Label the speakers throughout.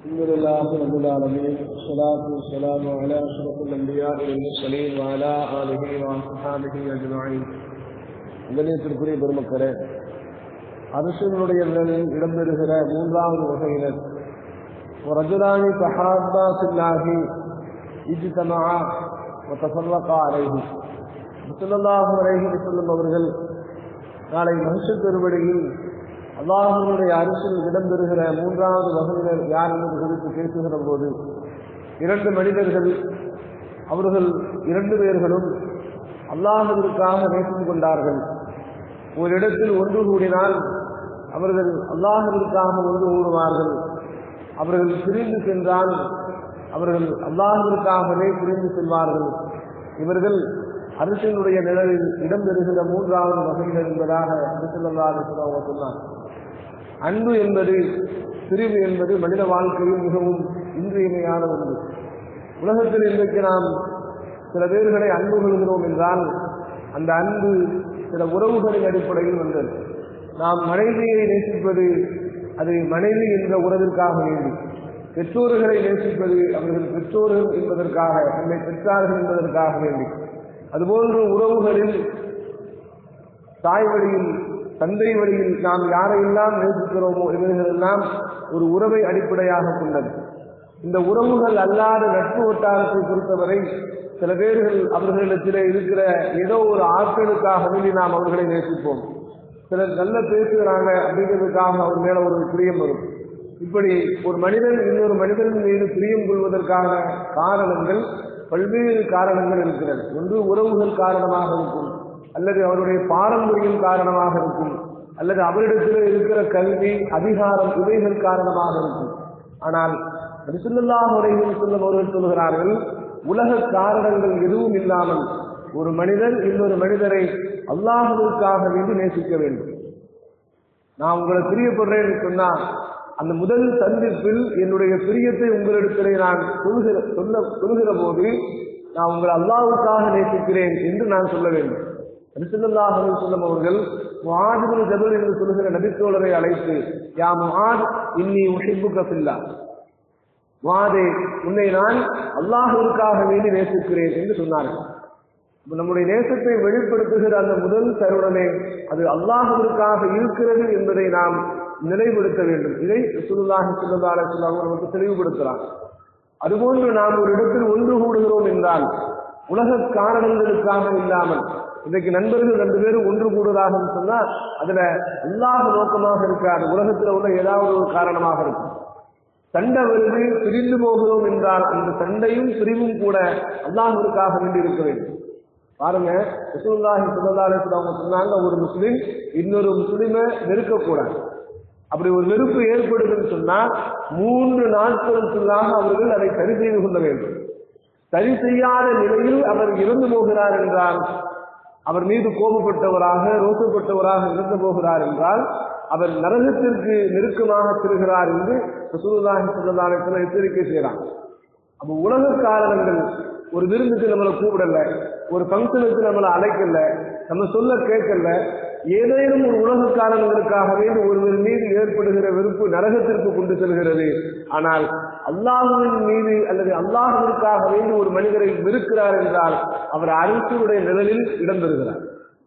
Speaker 1: الحمد لله رب العالمين والصلاة والسلام على أشرف الأنبياء والمرسلين وعلى آله وصحابه أجمعين கண்ணியத்திற்குரிய பெருமக்களே அரசுகளுடைய நிலையில் இடம்பெறுகிற மூன்றாவது வகையினர் ورجلان تحابا في الله اجتمعا وتفرقا عليه முசல்லாஹு அலைஹி வஸல்லம் அவர்கள் நாளை மனுஷர் பெருவழியில் அல்லாஹனுடைய அரசில் இடம்பெறுகிற மூன்றாவது வகையினர் யார் என்பது குறித்து பேசுகிற போது இரண்டு மனிதர்கள் அவர்கள் இரண்டு பேர்களும் அல்லாஹுவிற்காக நேசித்து கொண்டார்கள் ஒரு இடத்தில் ஒன்று கூடினால் அவர்கள் அல்லாஹுவிற்காக ஒன்று கூடுவார்கள் அவர்கள் பிரிந்து சென்றால் அவர்கள் அல்லாஹுவிற்காகவே பிரிந்து செல்வார்கள் இவர்கள் அரசினுடைய நிழலில் இடம்பெறுகிற மூன்றாவது வகையினர் என்பதாக அரசுல்லாத சொன்னார் அன்பு என்பது பிரிவு என்பது மனித வாழ்க்கையில் மிகவும் இன்றியமையான ஒன்று உலகத்தில் இன்றைக்கு நாம் சில பேர்களை அன்பு கொள்கிறோம் என்றால் அந்த அன்பு சில உறவுகளின் அடிப்படையில் வந்தது நாம் மனைவியை நேசிப்பது அது மனைவி என்ற உறவிற்காக வேண்டி பெற்றோர்களை நேசிப்பது அவர்கள் பெற்றோர்கள் என்பதற்காக நம்மை பெற்றார்கள் என்பதற்காக வேண்டி அதுபோன்று உறவுகளில் தாய் வழியில் தந்தை வழியில் நாம் யாரையெல்லாம் நேசிக்கிறோமோ இவர்களெல்லாம் ஒரு உறவை அடிப்படையாக கொண்டது இந்த உறவுகள் அல்லாத நட்பு வட்டாரத்தை பொறுத்தவரை சில பேர்கள் அவர்களிடத்திலே இருக்கிற ஏதோ ஒரு ஆட்களுக்காக வேண்டி நாம் அவர்களை நேசிப்போம் சிலர் நல்ல பேசுகிறாங்க அப்படிங்கிறதுக்காக அவர் மேல ஒரு பிரியம் வரும் இப்படி ஒரு மனிதன் இன்னொரு மனிதன் மீது பிரியம் கொள்வதற்கான காரணங்கள் பல்வேறு காரணங்கள் இருக்கிறது ஒன்று உறவுகள் காரணமாக இருக்கும் அல்லது அவருடைய பாரம்பரியம் காரணமாக இருக்கும் அல்லது அவரிடத்தில் இருக்கிற கல்வி அதிகாரம் இவைகள் காரணமாக இருக்கும் ஆனால் நபிசுல்லாஹ் உரைகள் சொல்லும் அவர்கள் சொல்கிறார்கள் உலக காரணங்கள் எதுவும் இல்லாமல் ஒரு மனிதன் இன்னொரு மனிதரை அல்லாஹுவிற்காக வேண்டி நேசிக்க வேண்டும் நான் உங்களை பிரியப்படுறேன்னு சொன்னா அந்த முதல் சந்திப்பில் என்னுடைய பிரியத்தை உங்களிடத்திலே நான் சொல்கிற சொல்ல சொல்கிற போது நான் உங்களை அல்லாவுக்காக நேசிக்கிறேன் என்று நான் சொல்ல வேண்டும் நபிசுல்லாஹ் சொல்லும் அவர்கள் முஹாஜிபுல் ஜபல் என்று சொல்கிற நபித்தோழரை அழைத்து யா முஹாத் இன்னி உஷிப்புக்க பில்லா வாதே உன்னை நான் அல்லாஹுவிற்காக வேண்டி நேசிக்கிறேன் என்று சொன்னார்கள் நம்முடைய நேசத்தை வெளிப்படுத்துகிற அந்த முதல் தருணமே அது அல்லாஹுவிற்காக இருக்கிறது என்பதை நாம் நிலைப்படுத்த வேண்டும் இதை சுல்லாஹி சுல்லாஹ் அவங்க நமக்கு தெளிவுபடுத்துகிறார் அதுபோன்று நாம் ஒரு இடத்தில் ஒன்று கூடுகிறோம் என்றால் உலக காரணங்களுக்காக இல்லாமல் இன்றைக்கு நண்பர்கள் ரெண்டு பேரும் ஒன்று கூடுவதாக சொன்னால் அதுல அல்லாஹ் நோக்கமாக இருக்காது உலகத்தில் உள்ள ஏதாவது ஒரு காரணமாக இருக்கும் சண்டை வருது பிரிந்து போகிறோம் என்றால் அந்த சண்டையும் பிரிவும் கூட அல்லாஹிற்காக வேண்டி இருக்க வேண்டும் பாருங்க ரசூல்லாஹி சுல்லாஹ் அவங்க சொன்னாங்க ஒரு முஸ்லீம் இன்னொரு முஸ்லீமை நெருக்கக்கூடாது அப்படி ஒரு நெருப்பு ஏற்படுதுன்னு சொன்னா மூன்று நாட்களுக்குள்ளாக அவர்கள் அதை சரி செய்து கொள்ள வேண்டும் சரி செய்யாத நிலையில் அவர் இறந்து போகிறார் என்றால் அவர் மீது கோபப்பட்டவராக ரோசப்பட்டவராக இறந்து போகிறார் என்றால் அவர் நரகத்திற்கு நெருக்கமாக செல்கிறார் என்று ரசூலுல்லாஹி ஸல்லல்லாஹு அலைஹி வஸல்லம் எச்சரிக்கை செய்கிறார் அப்ப உலக காரணங்கள் ஒரு விருந்துக்கு நம்மளை கூப்பிடல ஒரு ஃபங்க்ஷனுக்கு நம்மளை அழைக்கல நம்ம சொல்ல கேட்கல ஏதேனும் ஒரு உலக காரணங்களுக்காகவே ஒருவர் மீது ஏற்படுகிற வெறுப்பு நரகத்திற்கு கொண்டு செல்கிறது ஆனால் அல்லாஹுவின் மீது அல்லது அல்லாஹுவிற்காக வேண்டி ஒரு மனிதரை வெறுக்கிறார் என்றால் அவர் அரசுடைய நிழலில் இடம்பெறுகிறார்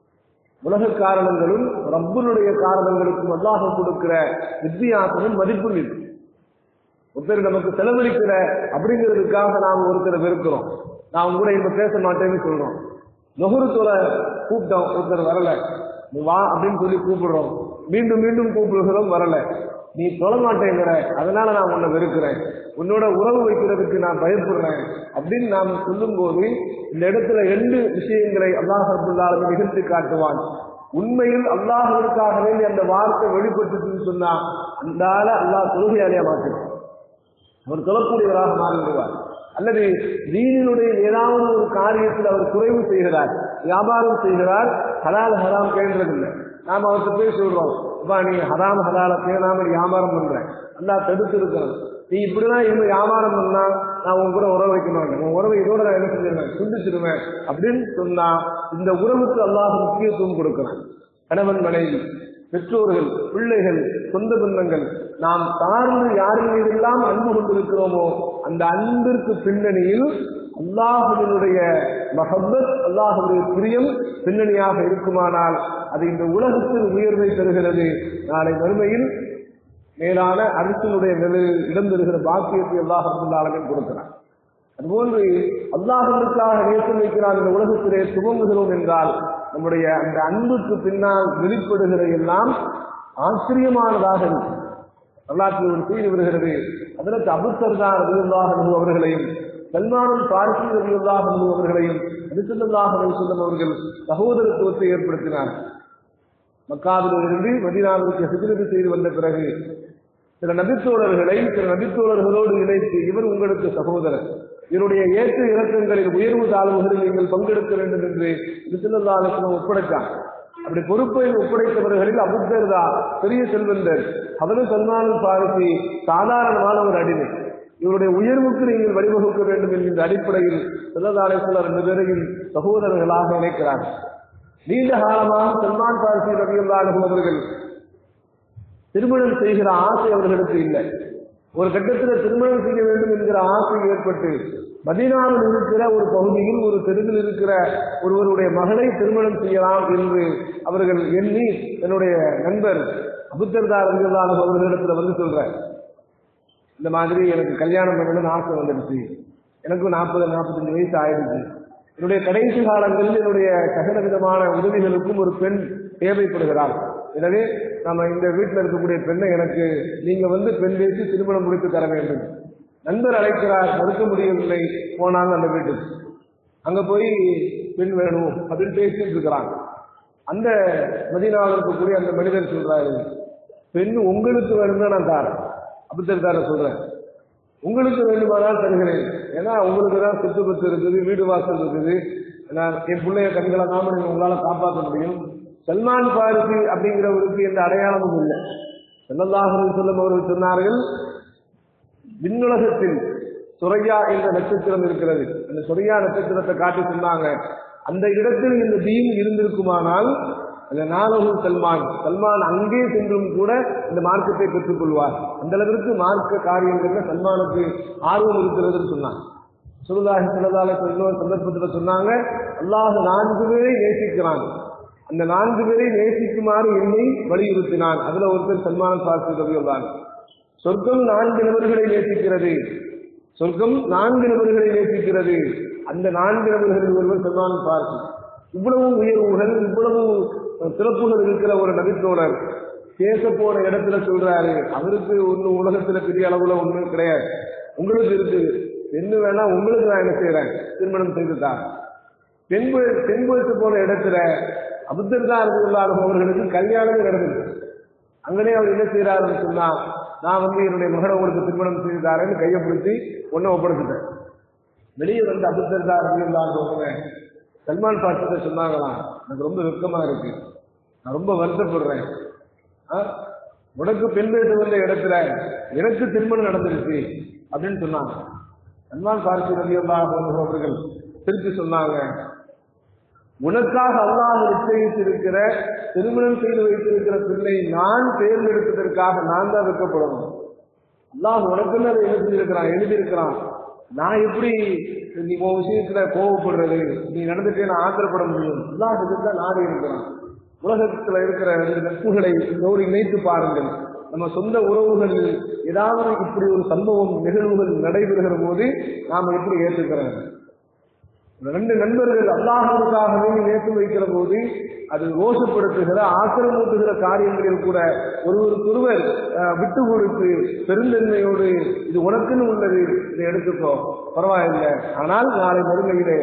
Speaker 1: உலக காரணங்களும் ரப்பனுடைய காரணங்களுக்கும் அல்லாஹ் கொடுக்கிற வித்தியாசமும் மதிப்பும் இருக்கு ஒருத்தர் நமக்கு செலவழிக்கிற அப்படிங்கிறதுக்காக நாம் ஒருத்தரை வெறுக்கிறோம் நான் கூட இப்ப பேச மாட்டேன்னு சொல்றோம் நொகுருத்தோல கூப்பிட்டோம் ஒருத்தர் வரல நீ வா அப்படின்னு சொல்லி கூப்பிடுறோம் மீண்டும் மீண்டும் கூப்பிடுகிறோம் வரல நீ சொல்ல மாட்டேங்கிற அதனால நான் உன்னை வெறுக்கிறேன் உன்னோட உறவு வைக்கிறதுக்கு நான் பயப்படுறேன் அப்படின்னு நாம் சொல்லும் போது இந்த இடத்துல ரெண்டு விஷயங்களை அல்லாஹ் நிகழ்த்தி காட்டுவான் உண்மையில் அல்லாஹுவிற்காக வேண்டி அந்த வார்த்தை வெளிப்பட்டுச்சுன்னு சொன்னா அந்த ஆளை அல்லாஹ் தொழுகையாளியா மாற்றிடுவான் அவர் சொல்லக்கூடியவராக மாறிவிடுவார் அல்லது தீனினுடைய ஏதாவது ஒரு காரியத்தில் அவர் குறைவு செய்கிறார் வியாபாரம் செய்கிறார் ஹலால் ஹராம் கேன்றதில்லை நாம் அவர்கிட்ட போய் சொல்றோம் அப்பா நீ ஹராம் ஹலால பேணாமல் வியாபாரம் பண்ற நல்லா தடுத்து இருக்கிறோம் நீ இப்படிலாம் இவங்க வியாபாரம் பண்ணா நான் உன் கூட உறவு வைக்க மாட்டேன் உன் உறவை இதோட நான் என்ன செஞ்சிருவேன் துண்டிச்சிருவேன் அப்படின்னு சொன்னா இந்த உறவுக்கு அல்லாஹ் முக்கியத்துவம் கொடுக்கிறான் கணவன் மனைவி பெற்றோர்கள் பிள்ளைகள் சொந்த பந்தங்கள் நாம் சார்ந்து யாரின் மீதெல்லாம் அன்பு கொண்டிருக்கிறோமோ அந்த அன்பிற்கு பின்னணியில் அல்லாஹுவினுடைய மஹப்பத் அல்லாஹுடைய பிரியம் பின்னணியாக இருக்குமானால் அது இந்த உலகத்தில் உயர்வை தருகிறது நாளை மறுமையில் மேலான அரசினுடைய நிலையில் இடம் தருகிற பாக்கியத்தை அல்லாஹ் அல்லாஹின் கொடுக்கிறார் அதுபோன்று அல்லாஹனுக்காக நேசம் வைக்கிறார் இந்த உலகத்திலே துவங்குகிறோம் என்றால் நம்முடைய அந்த அன்புக்கு பின்னால் வெளிப்படுகிற எல்லாம் ஆச்சரியமானதாக இருக்கும் வரலாற்றில் ஒரு செய்தி வருகிறது அதற்கு அபுத்தர்தான் ரவியுல்லாஹ் அவர்களையும் சல்மானும் பாரிசி ரவியுல்லாஹ் அவர்களையும் நபிசுல்லாஹ் சொல்லும் அவர்கள் சகோதரத்துவத்தை ஏற்படுத்தினார் மக்காவிலிருந்து மதினாவிற்கு ஹிஜ்ரத்து செய்து வந்த பிறகு சில நபித்தோழர்களை சில நபித்தோழர்களோடு இணைத்து இவர் உங்களுக்கு சகோதரர் இவருடைய ஏற்ற இறக்கங்களில் உயர்வு தாழ்வுகளில் நீங்கள் பங்கெடுக்க வேண்டும் என்று விசுல்லாலோசனம் ஒப்படைத்தார் அப்படி பொறுப்பை ஒப்படைத்தவர்களில் அபுத்தர்தா பெரிய செல்வந்தர் அவரும் சல்மானும் பாரிசி சாதாரணமான ஒரு அடிமை இவருடைய உயர்வுக்கு நீங்கள் வழிவகுக்க வேண்டும் என்கின்ற அடிப்படையில் செல்லதாலேஸ்வரர் ரெண்டு பேரையும் சகோதரர்களாக இணைக்கிறார் நீண்ட காலமாக சல்மான் பாரிசி ரவியுல்லாலும் அவர்கள் திருமணம் செய்கிற ஆசை அவர்களுக்கு இல்லை ஒரு கட்டத்தில் திருமணம் செய்ய வேண்டும் என்கிற ஆசை ஏற்பட்டு மதினாவில் இருக்கிற ஒரு பகுதியில் ஒரு தெருவில் இருக்கிற ஒருவருடைய மகளை திருமணம் செய்யலாம் என்று அவர்கள் எண்ணி என்னுடைய நண்பர் அபுத்தர்தார் ரவியுல்லாலும் அவர்களிடத்துல வந்து சொல்ற இந்த மாதிரி எனக்கு கல்யாணம் பண்ணணும்னு ஆசை வந்துடுச்சு எனக்கும் நாற்பது நாற்பத்தஞ்சு வயசு ஆயிடுச்சு என்னுடைய கடைசி காலங்களில் என்னுடைய சகல விதமான உதவிகளுக்கும் ஒரு பெண் தேவைப்படுகிறார் எனவே நம்ம இந்த வீட்டில் இருக்கக்கூடிய பெண்ணை எனக்கு நீங்க வந்து பெண் பேசி திருமணம் முடித்து தர வேண்டும் நண்பர் அழைக்கிறார் மறுக்க முடியவில்லை போனாங்க அந்த வீட்டுக்கு அங்க போய் பெண் வேணும் அப்படின்னு பேசிட்டு இருக்கிறாங்க அந்த மதினாவில் இருக்கக்கூடிய அந்த மனிதர் சொல்றாரு பெண் உங்களுக்கு வேணும்னா நான் தாரேன் அபுத்தர்தார சொல்றேன் உங்களுக்கு வேண்டுமானால் தருகிறேன் ஏன்னா உங்களுக்கு தான் சொத்து பத்து இருக்குது வீடு வாசல் இருக்குது நான் என் பிள்ளைய கண்கலக்காம நீங்க உங்களால காப்பாற்ற முடியும் சல்மான் பாரிசி அப்படிங்கிறவருக்கு எந்த அடையாளமும் இல்லை செல்லல்லாஹு சொல்லும் அவர்கள் சொன்னார்கள் விண்ணுலகத்தில் சுரையா என்ற நட்சத்திரம் இருக்கிறது அந்த சுரையா நட்சத்திரத்தை காட்டி சொன்னாங்க அந்த இடத்தில் இந்த தீன் இருந்திருக்குமானால் அந்த நாலகம் சல்மான் சல்மான் அங்கே சென்றும் கூட இந்த மார்க்கத்தை பெற்றுக் கொள்வார் அந்த அளவிற்கு மார்க்க காரியங்கள்ல சல்மானுக்கு ஆர்வம் இருக்கிறதுன்னு சொன்னாங்க சுருதாகி சிலதால இன்னொரு சந்தர்ப்பத்தில் சொன்னாங்க அல்லாஹ் நான்கு பேரை நேசிக்கிறான் அந்த நான்கு பேரை நேசிக்குமாறு என்னை வலியுறுத்தினான் அதுல ஒருத்தர் சல்மான் பார்த்து கவியுள்ளாங்க சொர்க்கம் நான்கு நபர்களை நேசிக்கிறது சொர்க்கம் நான்கு நபர்களை நேசிக்கிறது அந்த நான்கு நபர்களில் ஒருவர் சல்மான் பார்த்து இவ்வளவு உயர்வுகள் இவ்வளவு சிறப்புகள் இருக்கிற ஒரு நபித்தோழர் பேச போன இடத்துல சொல்றாரு அவருக்கு ஒன்றும் உலகத்துல பெரிய அளவுல ஒண்ணும் கிடையாது உங்களுக்கு இருக்கு என்ன வேணா உங்களுக்கு நான் என்ன செய்யறேன் திருமணம் செய்துதான் பெண் பெண் போயிட்டு போன இடத்துல அபுத்தர்தா இல்லாத அவர்களுக்கு கல்யாணமே நடந்தது அங்கனே அவர் என்ன செய்யறாருன்னு சொன்னா நான் வந்து என்னுடைய மகனை உங்களுக்கு திருமணம் செய்து தாரேன்னு கையை பிடிச்சி ஒன்னும் ஒப்படைச்சிட்டேன் வெளியே வந்து அபுத்தர்தா இல்லாதவங்க சல்மான் பாட்சிட்ட சொன்னாங்களாம் எனக்கு ரொம்ப வெக்கமா இருக்கு நான் ரொம்ப வருத்தப்படுறேன் ஆ? உனக்கு பெண் பேச வந்த இடத்துல எனக்கு திருமணம் நடந்துருச்சு அப்படின்னு சொன்னாங்க சல்மான் பார்த்தி ரவி அவர்கள் திருப்பி சொன்னாங்க உனக்காக அல்லாஹ் நிச்சயித்திருக்கிற திருமணம் செய்து வைத்திருக்கிற பிள்ளை நான் தேர்ந்தெடுத்ததற்காக நான் தான் வெட்கப்படணும் அல்லாஹ் உனக்குன்னு அதை எழுதியிருக்கிறான் எழுதியிருக்கிறான் நான் எப்படி நீ உன் விஷயத்துல கோவப்படுறது நீ நடந்துட்டே நான் ஆத்திரப்பட முடியும் அல்லாஹ் தான் நாடு இருக்கிறான் உலகத்துல இருக்கிற இந்த நட்புகளை இதோடு இணைத்து பாருங்கள் நம்ம சொந்த உறவுகளில் ஏதாவது இப்படி ஒரு சம்பவம் நிகழ்வுகள் நடைபெறுகிற போது நாம எப்படி ஏற்றுக்கிறோம் ரெண்டு நண்பர்கள் அல்லாஹுக்காகவே நேற்று வைக்கிற போது அது ரோஷப்படுத்துகிற ஆக்கிரமூட்டுகிற காரியங்களில் கூட ஒருவருக்கொருவர் அஹ், விட்டு கொடுத்து பெருந்தன்மையோடு இது உனக்குன்னு உள்ளது இதை எடுத்துக்கோ பரவாயில்லை ஆனால் நாளை மறுமையிலே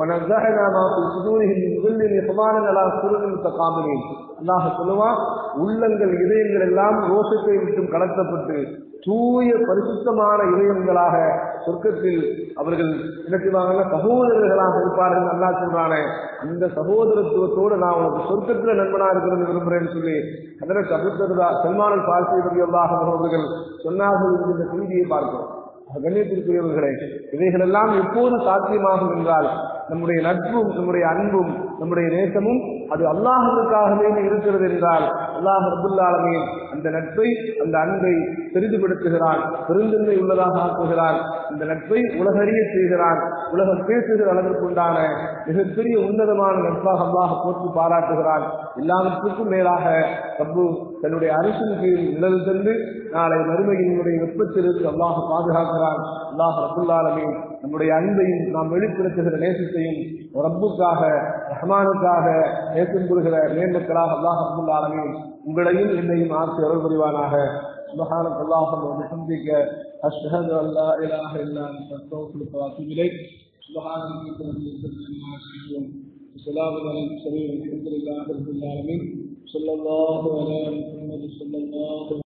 Speaker 1: அல்லாஹ் சொல்லுவான் உள்ளங்கள் இதயங்கள் எல்லாம் ரோஷத்தை விட்டும் கலத்தப்பட்டு தூய பரிசுத்தமான இதயங்களாக சொர்க்கத்தில் அவர்கள் என்ன செய்வாங்கன்னா சகோதரர்களாக இருப்பார்கள் நல்லா சொல்றானே அந்த சகோதரத்துவத்தோடு நான் உனக்கு சொர்க்கத்துல நண்பனா இருக்கிறது விரும்புறேன்னு சொல்லி அதற்கு அபித்தருதா சல்மானல் பார்சி ரவியல்லாக அவர்கள் சொன்னார்கள் என்று இந்த செய்தியை பார்க்கிறோம் கண்ணியத்திற்குரியவர்களே இவைகளெல்லாம் எப்போது சாத்தியமாகும் என்றால் நம்முடைய நட்பும் நம்முடைய அன்பும் நம்முடைய நேசமும் அது அல்லாஹுக்காகவே இருக்கிறது என்றால் அல்லாஹ் ரபுல்லாலமீன் அந்த நட்பை அந்த அன்பை பெரிதுபடுத்துகிறான் பெருந்தன்மை உள்ளதாக ஆக்குகிறான் இந்த நட்பை உலகறிய செய்கிறான் உலகம் பேசுகிற அளவிற்கு உண்டான மிகப்பெரிய உன்னதமான நட்பாக அல்லாஹ் போற்றி பாராட்டுகிறான் எல்லாவற்றுக்கும் மேலாக ரப்பு தன்னுடைய அரசின் கீழ் நிழல் தந்து நாளை மறுமையினுடைய வெப்பத்திலிருந்து அல்லாஹ் பாதுகாக்கிறான் அல்லாஹ் ரபுல்லாலமீன் நம்முடைய அன்பையும் நாம் வெளிப்படுத்துகிற நேசத்தையும் ரப்புக்காக ரஹ்மானுக்காக நேசம் கூறுகிற மேன்மக்களாக அல்லாஹ் அப்துல்லாலமீன் உங்களையும் என்னையும் ஆட்சி அருள் புரிவானாக سبحانك اللهم وبحمدك أشهد أن لا إله إلا أنت أستغفرك وأتوب إليك سبحان ربك رب العزة عما يصفون وسلام على المرسلين والحمد لله رب العالمين صلى الله على محمد صلى الله